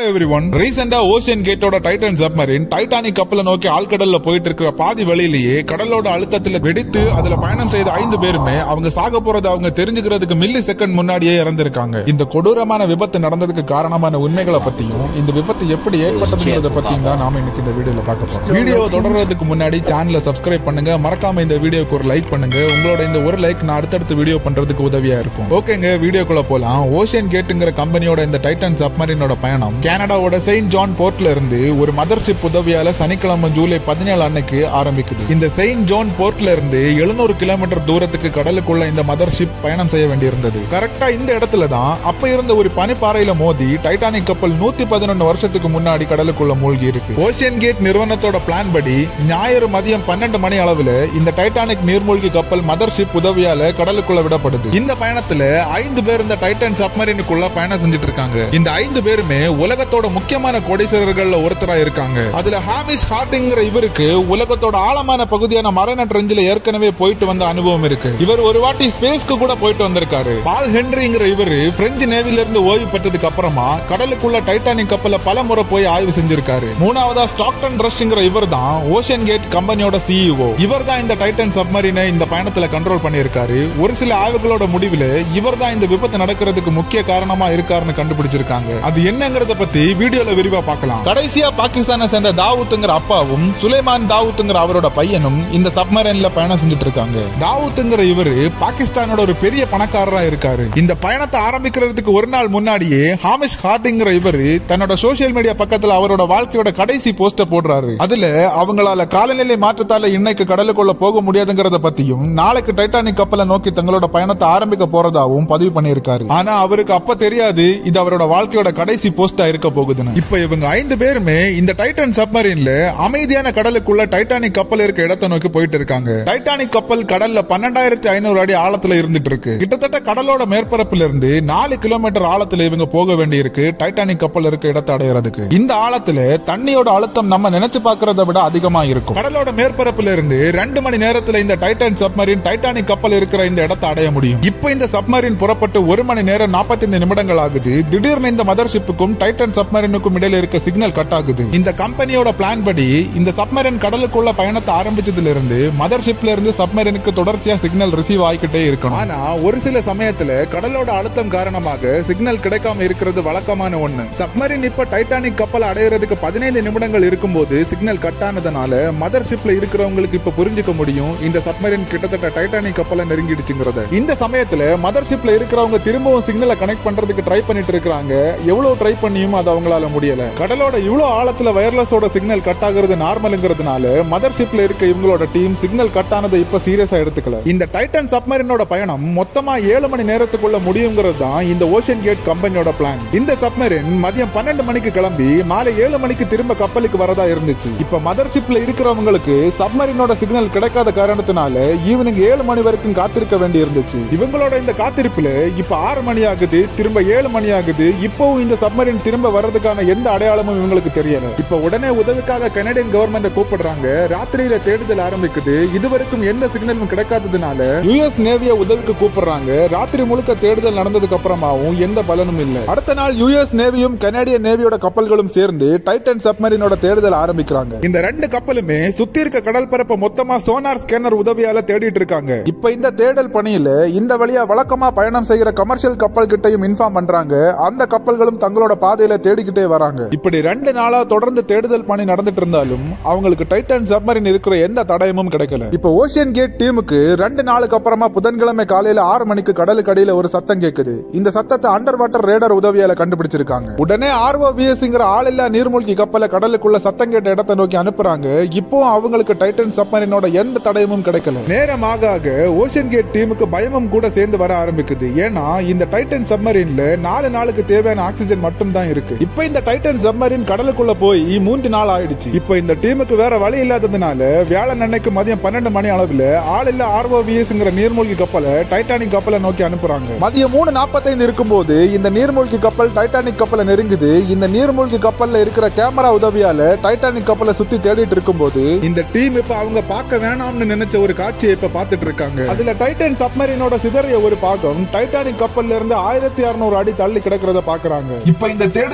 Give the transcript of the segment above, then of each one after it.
Every one ரீசெண்டா ocean கேட்டோட Titan submarine Titanic கப்பலை நோக்கி ஆழ்கடல்ல போயிட்டு இருக்கிற பாதி வழியிலேயே கடலோட அழுத்தத்துல வெடித்து அதுல பயணம் செய்த ஐந்து பேருமே அவங்க சாக போறது அவங்க தெரிஞ்சுக்கிறதுக்கு மில்லி செகண்ட் முன்னாடியே இறந்திருக்காங்க இந்த கொடூரமான விபத்து நடந்ததுக்கு காரணமான உண்மைகளை பத்தியும் இந்த விபத்து எப்படி ஏற்பட்டதுங்கிறத பத்தியும் தான் நாம இன்னைக்கு இந்த வீடியோல பார்க்க போறோம் வீடியோ தொடர்றதுக்கு முன்னாடி சேனலை சப்ஸ்கிரைப் பண்ணுங்க மறக்காம இந்த வீடியோக்கு ஒரு லைக் பண்ணுங்க உங்களோட இந்த ஒரு லைக் நான் அடுத்தடுத்து வீடியோ பண்றதுக்கு உதவியா இருக்கும் ஓகேங்க வீடியோக்குள்ள போலாம் ஓஷியன் கேட்டுங்கிற கம்பெனியோட இந்த டைட்டன் சப்மரினோட பயணம் கனடாவோட செயின்ட் ஜான் போர்ட்ல இருந்து ஒரு மதர்ஷிப் உதவியால சனிக்கிழமை ஜூலை பதினேழு அன்னைக்கு ஆரம்பிக்குது இந்த செயின்ட் ஜான் போர்ட்ல இருந்து எழுநூறு கிலோமீட்டர் தூரத்துக்கு கடலுக்குள்ள இந்த மதர்ஷிப் பயணம் செய்ய வேண்டியிருந்தது கரெக்டா இந்த இடத்துல தான் அப்ப இருந்த ஒரு பனிப்பாறையில மோதி டைட்டானிக் கப்பல் நூத்தி பதினொன்னு வருஷத்துக்கு முன்னாடி கடலுக்குள்ள மூழ்கி இருக்கு ஓஷியன் கேட் நிறுவனத்தோட பிளான் படி ஞாயிறு மதியம் பன்னெண்டு மணி அளவுல இந்த டைட்டானிக் நீர்மூழ்கி கப்பல் மதர்ஷிப் உதவியால கடலுக்குள்ள விடப்படுது இந்த பயணத்துல ஐந்து பேர் இந்த டைட்டன் சப்மரீனுக்குள்ள பயணம் செஞ்சுட்டு இருக்காங்க இந்த ஐந்து பேருமே உலகத்தோட முக்கியமான கோடீஸ்வரர்கள்ல ஒருத்தரா இருக்காங்க அதுல ஹாமிஸ் ஹார்டிங்கிற இவருக்கு உலகத்தோட ஆழமான பகுதியான மரண ட்ரெஞ்சில ஏற்கனவே போயிட்டு வந்த அனுபவம் இருக்கு இவர் ஒரு வாட்டி ஸ்பேஸ்க்கு கூட போயிட்டு வந்திருக்காரு பால் ஹென்ரிங்கிற இவரு பிரெஞ்சு நேவில இருந்து ஓய்வு பெற்றதுக்கு அப்புறமா கடலுக்குள்ள டைட்டானிக் கப்பல பல முறை போய் ஆய்வு செஞ்சிருக்காரு மூணாவதா ஸ்டாக்டன் ரஷ்ங்கிற இவர் தான் ஓஷன் கேட் கம்பெனியோட சிஇஓ இவர் தான் இந்த டைட்டன் சப்மரீனை இந்த பயணத்துல கண்ட்ரோல் பண்ணியிருக்காரு ஒரு சில ஆய்வுகளோட முடிவுல இவர் தான் இந்த விபத்து நடக்கிறதுக்கு முக்கிய காரணமா இருக்காருன்னு கண்டுபிடிச்சிருக்காங்க அது என்னங்கறத பத்தி வீடியோல விரிவா பார்க்கலாம் கடைசியா பாகிஸ்தானை சேர்ந்த தாவூத்துங்கிற அப்பாவும் சுலைமான் தாவூத்துங்கிற அவரோட பையனும் இந்த சப்மரீன்ல பயணம் செஞ்சுட்டு இருக்காங்க தாவூத்துங்கிற இவரு பாகிஸ்தானோட ஒரு பெரிய பணக்காரரா இருக்காரு இந்த பயணத்தை ஆரம்பிக்கிறதுக்கு ஒரு நாள் முன்னாடியே ஹாமிஸ் ஹார்டிங்கிற இவரு தன்னோட சோசியல் மீடியா பக்கத்துல அவரோட வாழ்க்கையோட கடைசி போஸ்ட போடுறாரு அதுல அவங்களால காலநிலை மாற்றத்தால இன்னைக்கு கடலுக்குள்ள போக முடியாதுங்கிறத பத்தியும் நாளைக்கு டைட்டானிக் கப்பலை நோக்கி தங்களோட பயணத்தை ஆரம்பிக்க போறதாவும் பதிவு பண்ணியிருக்காரு ஆனா அவருக்கு அப்ப தெரியாது இது அவரோட வாழ்க்கையோட கடைசி போஸ்டா இருக்க போகுதுன்னு இப்ப இவங்க ஐந்து பேருமே இந்த டைட்டன் சப்மரீன்ல அமைதியான கடலுக்குள்ள டைட்டானிக் கப்பல் இருக்க இடத்தை நோக்கி போயிட்டு இருக்காங்க டைட்டானிக் கப்பல் கடல்ல பன்னெண்டாயிரத்தி ஐநூறு அடி ஆழத்துல இருந்துட்டு இருக்கு கிட்டத்தட்ட கடலோட மேற்பரப்புல இருந்து நாலு கிலோமீட்டர் ஆழத்துல இவங்க போக வேண்டி இருக்கு டைட்டானிக் கப்பல் இருக்க இடத்தை அடையறதுக்கு இந்த ஆழத்துல தண்ணியோட அழுத்தம் நம்ம நினைச்சு பார்க்கறத விட அதிகமா இருக்கும் கடலோட மேற்பரப்புல இருந்து ரெண்டு மணி நேரத்துல இந்த டைட்டன் சப்மரீன் டைட்டானிக் கப்பல் இருக்கிற இந்த இடத்தை அடைய முடியும் இப்ப இந்த சப்மரீன் புறப்பட்டு ஒரு மணி நேரம் 45 நிமிடங்கள் ஆகுது திடீர்னு இந்த மதர்ஷிப்புக்கும் டைட்டன் சப்மரீனுக்கும் இடையில இருக்க சிக்னல் கட் ஆகுது இந்த கம்பெனியோட பிளான் படி இந்த சப்மரீன் கடலுக்குள்ள பயணத்தை ஆரம்பிச்சதுல இருந்து மதர்ஷிப்ல இருந்து சப்மரீனுக்கு தொடர்ச்சியா சிக்னல் ரிசீவ் ஆகிக்கிட்டே இருக்கணும் ஆனா ஒரு சில சமயத்துல கடலோட அழுத்தம் காரணமாக சிக்னல் கிடைக்காம இருக்கிறது வழக்கமான ஒண்ணு சப்மரீன் இப்ப டைட்டானிக் கப்பல் அடையிறதுக்கு பதினைந்து நிமிடங்கள் இருக்கும்போது சிக்னல் கட் ஆனதுனால மதர்ஷிப்ல இருக்கிறவங்களுக்கு இப்ப புரிஞ்சுக்க முடியும் இந்த சப்மரீன் கிட்டத்தட்ட டைட்டானிக் கப்பலை நெருங்கிடுச்சுங்கிறத இந்த சமயத்துல மதர்ஷிப்ல இருக்கிறவங்க திரும்பவும் சிக்னலை கனெக்ட் பண்றதுக்கு ட்ரை பண்ணிட்டு இருக்காங்க எவ்வளவு ட்ரை பண்ணியும் அது அவங்களால முடியல கடலோட இவ்வளவு ஆழத்துல வயர்லெஸோட சிக்னல் கட் ஆகுறது நார்மலுங்கிறதுனால மதர்ஷிப்ல இருக்க இவங்களோட டீம் சிக்னல் கட் ஆனதை இப்ப சீரியஸா எடுத்துக்கல இந்த டைட்டன் சப்மரீனோட பயணம் மொத்தமா ஏழு மணி நேரத்துக்குள்ள முடியுங்கிறது தான் இந்த ஓஷன் கேட் கம்பெனியோட பிளான் இந்த சப்மரீன் மதியம் பன்னெண்டு மணிக்கு கிளம்பி மாலை ஏழு மணிக்கு திரும்ப கப்பலுக்கு வரதா இருந்துச்சு இப்ப மதர்ஷிப்ல இருக்கிறவங்களுக்கு சப்மரீனோட சிக்னல் கிடைக்காத காரணத்தினால ஈவினிங் ஏழு மணி வரைக்கும் காத்திருக்க வேண்டி இருந்துச்சு இவங்களோட இந்த காத்திருப்புல இப்ப ஆறு மணி ஆகுது திரும்ப ஏழு மணி ஆகுது இப்பவும் இந்த சப்மரீன் திரும்ப வர்றதுக்கான எந்த அடையாளமும் இவங்களுக்கு தெரியல இப்ப உடனே உதவிக்காக கனடியன் கவர்மெண்ட் கூப்பிடுறாங்க ராத்திரியில தேடுதல் ஆரம்பிக்குது இதுவரைக்கும் எந்த சிக்னலும் கிடைக்காததுனால யுஎஸ் நேவிய உதவிக்கு கூப்பிடுறாங்க ராத்திரி முழுக்க தேடுதல் நடந்ததுக்கு அப்புறமாவும் எந்த பலனும் இல்ல அடுத்த நாள் யுஎஸ் நேவியும் கனடியன் நேவியோட கப்பல்களும் சேர்ந்து டைட்டன் சப்மரீனோட தேடுதல் ஆரம்பிக்கிறாங்க இந்த ரெண்டு கப்பலுமே சுத்தி இருக்க கடல் பரப்ப மொத்தமா சோனார் ஸ்கேனர் உதவியால தேடிட்டு இருக்காங்க இப்ப இந்த தேடல் பணியில இந்த வழியா வழக்கமா பயணம் செய்கிற கமர்ஷியல் கப்பல் கிட்டையும் இன்ஃபார்ம் பண்றாங்க அந்த கப்பல்களும் தங்களோட பாதையில தேடிக்கிட்டே வராங்க இப்படி ரெண்டு நாளா தொடர்ந்து தேடுதல் பணி நடந்துட்டு இருந்தாலும் அவங்களுக்கு டைட்டன் சப்மரின் இருக்கிற எந்த தடயமும் கிடைக்கல இப்ப ஓஷியன் கேட் டீமுக்கு ரெண்டு நாளுக்கு அப்புறமா புதன்கிழமை காலையில ஆறு மணிக்கு கடலுக்கு அடியில ஒரு சத்தம் கேக்குது இந்த சத்தத்தை அண்டர் வாட்டர் ரேடர் உதவியால கண்டுபிடிச்சிருக்காங்க உடனே ஆர்வோ விஎஸ்ங்கிற ஆளில்லா நீர்மூழ்கி கப்பலை கடலுக்குள்ள சத்தம் கேட்ட இடத்தை நோக்கி அனுப்புறாங்க இப்போ அவங்களுக்கு டைட்டன் சப்மரினோட எந்த தடயமும் கிடைக்கல நேரம் ஆக ஆக ஓஷன் கேட் டீமுக்கு பயமும் கூட சேர்ந்து வர ஆரம்பிக்குது ஏன்னா இந்த டைட்டன் சப்மரீன்ல நாலு நாளுக்கு தேவையான ஆக்சிஜன் மட்டும் தான் இருக்கு இப்ப இந்த டைட்டன் சப்மரீன் கடலுக்குள்ள போய் மூன்று நாள் ஆயிடுச்சு இப்ப இந்த டீமுக்கு வேற வழி இல்லாததுனால வியாழன் அன்னைக்கு மதியம் பன்னெண்டு மணி அளவுல ஆள் இல்ல ஆர்ஓவிஎஸ்ங்கிற நீர்மூழ்கி கப்பலை டைட்டானிக் கப்பலை நோக்கி அனுப்புறாங்க மதியம் மூணு நாற்பத்தைந்து இருக்கும்போது இந்த நீர்மூழ்கி கப்பல் டைட்டானிக் கப்பலை நெருங்குது இந்த நீர்மூழ்கி கப்பல்ல இருக்கிற கேமரா உதவியால டைட்டானிக் கப்பலை சுத்தி தேடிட்டு இருக்கும்போது இந்த டீம் இப்ப அவங்க பார்க்க வேணாம்னு நினைச்ச ஒரு காட்சியை இப்ப பார்த்துட்டு இருக்காங்க அதுல டைட்டன் சப்மரீனோட சிதறிய ஒரு பாகம் டைட்டானிக் கப்பல்ல இருந்து ஆயிரத்தி அறுநூறு அடி தள்ளி கிடக்கிறத பாக்குறாங்க இப்ப இந்த தேடுதல்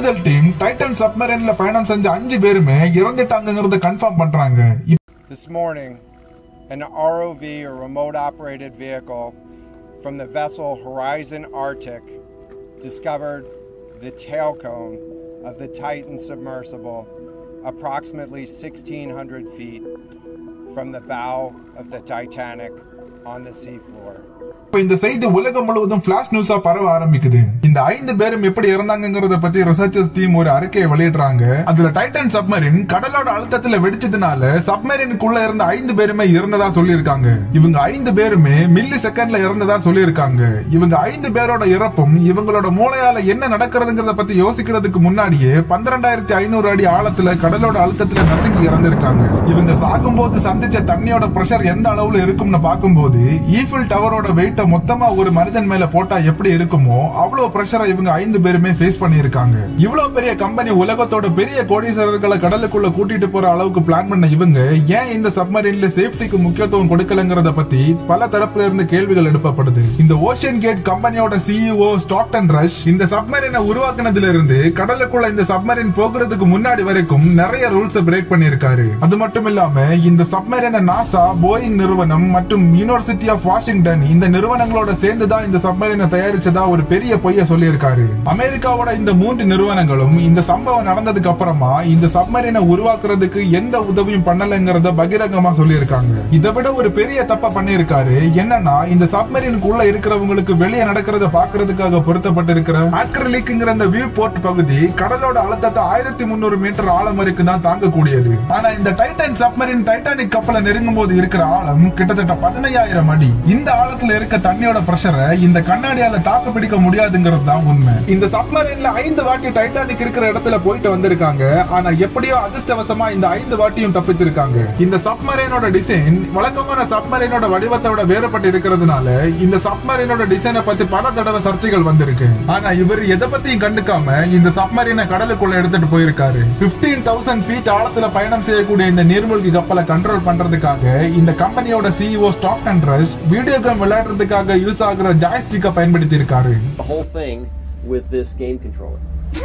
தேடுதல் டீம் டைட்டன் சப்மரீன்ல பயணம் செஞ்ச அஞ்சு பேருமே இறந்துட்டாங்கிறத கன்ஃபார்ம் பண்றாங்க This morning, an ROV or remote operated vehicle from the vessel Horizon Arctic discovered the tail cone of the Titan submersible approximately 1,600 feet from the bow of the Titanic on the seafloor. இப்ப இந்த செய்தி உலகம் முழுவதும் flash நியூஸா பரவ ஆரம்பிக்குது இந்த ஐந்து பேரும் எப்படி இறந்தாங்கிறத பத்தி ரிசர்ச்சர்ஸ் டீம் ஒரு அறிக்கையை வெளியிடுறாங்க அதுல டைட்டன் சப்மரின் கடலோட அழுத்தத்துல வெடிச்சதுனால சப்மரினுக்குள்ள இருந்த ஐந்து பேருமே இறந்ததா சொல்லியிருக்காங்க இவங்க ஐந்து பேருமே மில்லி செகண்ட்ல இறந்ததா சொல்லியிருக்காங்க இவங்க ஐந்து பேரோட இறப்பும் இவங்களோட மூளையால என்ன நடக்கிறதுங்கிறத பத்தி யோசிக்கிறதுக்கு முன்னாடியே பன்னிரெண்டாயிரத்தி ஐநூறு அடி ஆழத்துல கடலோட அழுத்தத்துல நசுங்கி இறந்திருக்காங்க இவங்க சாகும்போது சந்திச்ச தண்ணியோட பிரஷர் எந்த அளவுல இருக்கும்னு பார்க்கும்போது ஈஃபில் டவரோட வெயிட்ட மொத்தமா ஒரு மனிதன் மேல போட்டா எப்படி இருக்குமோ அவ்வளவு பிரஷரை இவங்க ஐந்து பேருமே ஃபேஸ் பண்ணியிருக்காங்க இவ்வளவு பெரிய கம்பெனி உலகத்தோட பெரிய கோடீஸ்வரர்களை கடலுக்குள்ள கூட்டிட்டு போற அளவுக்கு பிளான் பண்ண இவங்க ஏன் இந்த சப்மரீன்ல சேஃப்டிக்கு முக்கியத்துவம் கொடுக்கலங்கிறத பத்தி பல தரப்புல இருந்து கேள்விகள் எழுப்பப்படுது இந்த ஓஷன் கேட் கம்பெனியோட சிஇஓ ஸ்டாக்டன் ரஷ் இந்த சப்மரீனை உருவாக்குனதுல இருந்து கடலுக்குள்ள இந்த சப்மரீன் போகிறதுக்கு முன்னாடி வரைக்கும் நிறைய ரூல்ஸ் பிரேக் பண்ணிருக்காரு அது மட்டும் இல்லாம இந்த சப்மரீனை நாசா போயிங் நிறுவனம் மற்றும் யூனிவர்சிட்டி ஆஃப் வாஷிங்டன் இந்த நிறுவனங்களோட சேர்ந்துதான் இந்த சப்மரீனை தயாரிச்சதா ஒரு பெரிய பொய்ய சொல்லியிருக்காரு அமெரிக்காவோட இந்த மூன்று நிறுவனங்களும் இந்த சம்பவம் நடந்ததுக்கு அப்புறமா இந்த சப்மரீனை உருவாக்குறதுக்கு எந்த உதவியும் பண்ணலங்கிறத பகிரங்கமா சொல்லியிருக்காங்க இதை விட ஒரு பெரிய தப்ப பண்ணியிருக்காரு என்னன்னா இந்த சப்மரீனுக்குள்ள இருக்கிறவங்களுக்கு வெளியே நடக்கிறத பாக்குறதுக்காக பொருத்தப்பட்டிருக்கிற ஆக்ரலிக்ங்கிற அந்த வியூ போர்ட் பகுதி கடலோட அழுத்தத்தை ஆயிரத்தி முன்னூறு மீட்டர் ஆழம் வரைக்கும் தான் தாங்கக்கூடியது ஆனா இந்த டைட்டன் சப்மரீன் டைட்டானிக் கப்பலை நெருங்கும் போது இருக்கிற ஆழம் கிட்டத்தட்ட பதினையாயிரம் அடி இந்த ஆழத்துல இருக்க தண்ணியோட பிரஷரை இந்த கண்ணாடியால தாக்கு பிடிக்க முடியாதுங்கிறது தான் உண்மை இந்த சப்மரீன்ல ஐந்து வாட்டி டைட்டானிக் இருக்கிற இடத்துல போயிட்டு வந்திருக்காங்க ஆனா எப்படியோ அதிர்ஷ்டவசமா இந்த ஐந்து வாட்டியும் தப்பிச்சிருக்காங்க இந்த சப்மரீனோட டிசைன் வழக்கமான சப்மரீனோட வடிவத்தை விட வேறுபட்டு இருக்கிறதுனால இந்த சப்மரீனோட டிசைனை பத்தி பல தடவை சர்ச்சைகள் வந்திருக்கு ஆனா இவர் எதை பத்தியும் கண்டுக்காம இந்த சப்மரீனை கடலுக்குள்ள எடுத்துட்டு போயிருக்காரு பிப்டீன் தௌசண்ட் ஃபீட் ஆழத்துல பயணம் செய்யக்கூடிய இந்த நீர்மூழ்கி கப்பலை கண்ட்ரோல் பண்றதுக்காக இந்த கம்பெனியோட CEO Stockton Rush video game விளையாடுறதுக்காக யூஸ் ஆகுற ஜாய்ஸ்டிக்கை பயன்படுத்தி இருக்காரு the whole thing with this game controller.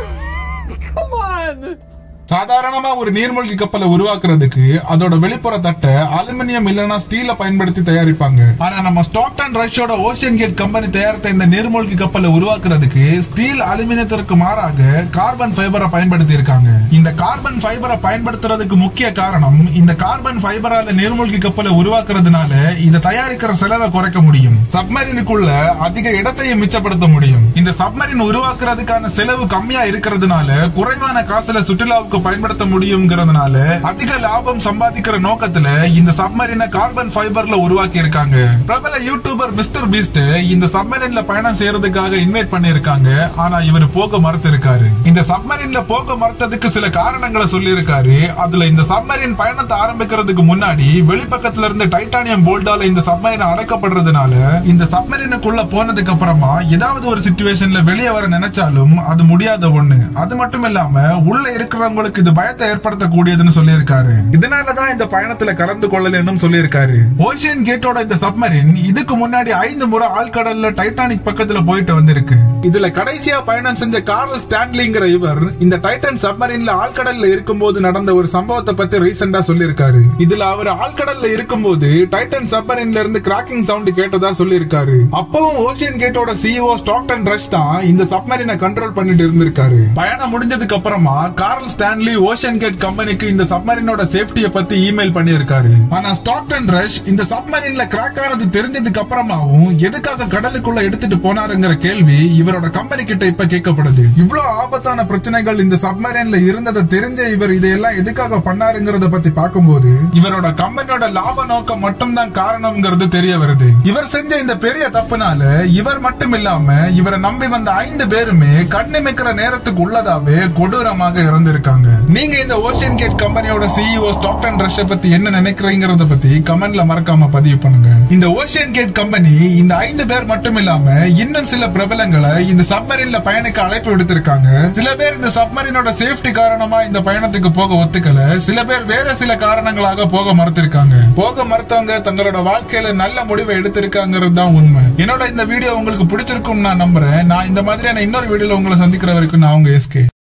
சாதாரணமா ஒரு நீர்மூழ்கி கப்பலை உருவாக்குறதுக்கு அதோட வெளிப்புற தட்டை அலுமினியம் இல்லனா ஸ்டீல பயன்படுத்தி தயாரிப்பாங்க ஆனா நம்ம ஸ்டாக்டன் ரஷ்யோட ஓஷன் கேட் கம்பெனி தயாரித்த இந்த நீர்மூழ்கி கப்பலை உருவாக்குறதுக்கு ஸ்டீல் அலுமினியத்திற்கு மாறாக கார்பன் ஃபைபரை பயன்படுத்தி இருக்காங்க இந்த கார்பன் ஃபைபரை பயன்படுத்துறதுக்கு முக்கிய காரணம் இந்த கார்பன் ஃபைபரால நீர்மூழ்கி கப்பலை உருவாக்குறதுனால இதை தயாரிக்கிற செலவை குறைக்க முடியும் சப்மரீனுக்குள்ள அதிக இடத்தையும் மிச்சப்படுத்த முடியும் இந்த சப்மரீன் உருவாக்குறதுக்கான செலவு கம்மியா இருக்கிறதுனால குறைவான காசுல சுற்றுலாவுக்கு பயன்படுத்த முடியுங்கிறதுனால அதிக லாபம் சம்பாதிக்கிற நோக்கத்துல இந்த சப்மரீனை கார்பன் ஃபைபர்ல உருவாக்கி இருக்காங்க பிரபல யூடியூபர் மிஸ்டர் பீஸ்ட் இந்த சப்மரீன்ல பயணம் செய்யறதுக்காக இன்வைட் பண்ணிருக்காங்க ஆனா இவர் போக மறுத்து இருக்காரு இந்த சப்மரீன்ல போக மறுத்ததுக்கு சில காரணங்களை சொல்லி இருக்காரு அதுல இந்த சப்மரீன் பயணத்தை ஆரம்பிக்கிறதுக்கு முன்னாடி வெளிப்பக்கத்துல இருந்து டைட்டானியம் போல்டால இந்த சப்மரீன் அடைக்கப்படுறதுனால இந்த சப்மரீனுக்குள்ள போனதுக்கு அப்புறமா ஏதாவது ஒரு சுச்சுவேஷன்ல வெளியே வர நினைச்சாலும் அது முடியாத ஒண்ணு அது மட்டும் இல்லாம உள்ள இருக்கிறவங்களுக்கு இது பயத்தை ஏற்படுத்தக்கூடியதுன்னு சொல்லியிருக்காரு இதனாலதான் இந்த பயணத்துல கலந்து கொள்ளலன்னு சொல்லியிருக்காரு ஓஷியன் கேட்டோட இந்த சப்மரீன் இதுக்கு முன்னாடி ஐந்து முறை ஆழ்கடல்ல டைட்டானிக் பக்கத்துல போயிட்டு வந்திருக்கு இதுல கடைசியா பயணம் செஞ்ச கார்ல் ஸ்டான்லிங்கிற இவர் இந்த டைட்டன் சப்மரீன்ல ஆழ்கடல்ல இருக்கும்போது நடந்த ஒரு சம்பவத்தை பத்தி ரீசெண்டா சொல்லியிருக்காரு இதுல அவர் ஆழ்கடல்ல இருக்கும்போது டைட்டன் சப்மரீன்ல இருந்து கிராக்கிங் சவுண்ட் கேட்டதா சொல்லியிருக்காரு அப்பவும் ஓஷியன் கேட்டோட சிஇஓ ஸ்டாக்டன் ரஷ் தான் இந்த சப்மரீனை கண்ட்ரோல் பண்ணிட்டு இருந்திருக்காரு பயணம் முடிஞ்சதுக்கு அப்புறமா கார்ல் ஸ்டான்லி ஓஷன் கேட் கம்பெனிக்கு இந்த சப்மரீனோட சேஃப்டியை பத்தி இமெயில் பண்ணியிருக்காரு ஆனா ஸ்டாக்டன் ரஷ் இந்த சப்மரீன்ல கிராக் ஆனது தெரிஞ்சதுக்கு அப்புறமாவும் எதுக்காக கடலுக்குள்ள எடுத்துட்டு போனாருங்கிற கேள்வி இவரோட கம்பெனி கிட்ட இப்ப கேட்கப்படுது இவ்வளவு ஆபத்தான பிரச்சனைகள் இந்த சப்மரீன்ல இருந்ததை தெரிஞ்ச இவர் இதையெல்லாம் எதுக்காக பண்ணாருங்கிறத பத்தி பார்க்கும்போது இவரோட கம்பெனியோட லாப நோக்கம் மட்டும்தான் காரணம்ங்கிறது தெரிய வருது இவர் செஞ்ச இந்த பெரிய தப்புனால இவர் மட்டும் இல்லாம இவரை நம்பி வந்த ஐந்து பேருமே கண்ணிமைக்கிற நேரத்துக்கு உள்ளதாவே கொடூரமாக இறந்திருக்காங்க நீங்க இந்த ஓஷன் கேட் கம்பெனியோட சிஇஓ ஸ்டாக்டன் ரஷ் பத்தி என்ன நினைக்கிறீங்கிறத பத்தி கமெண்ட்ல மறக்காம பதிவு பண்ணுங்க இந்த ஓஷன் கேட் கம்பெனி இந்த ஐந்து பேர் மட்டும் இல்லாம இன்னும் சில பிரபலங்களை இந்த சப்மரீன்ல பயணிக்க அழைப்பு விடுத்திருக்காங்க சில பேர் இந்த சப்மரீனோட சேஃப்டி காரணமா இந்த பயணத்துக்கு போக ஒத்துக்கல சில பேர் வேற சில காரணங்களாக போக மறுத்திருக்காங்க போக மறுத்தவங்க தங்களோட வாழ்க்கையில நல்ல முடிவை எடுத்திருக்காங்கிறது தான் உண்மை என்னோட இந்த வீடியோ உங்களுக்கு பிடிச்சிருக்கும் நான் நம்புறேன் நான் இந்த மாதிரியான இன்னொரு வீடியோல உங்களை சந்திக்கிற வரைக்கும் நான் உங்க எஸ்கே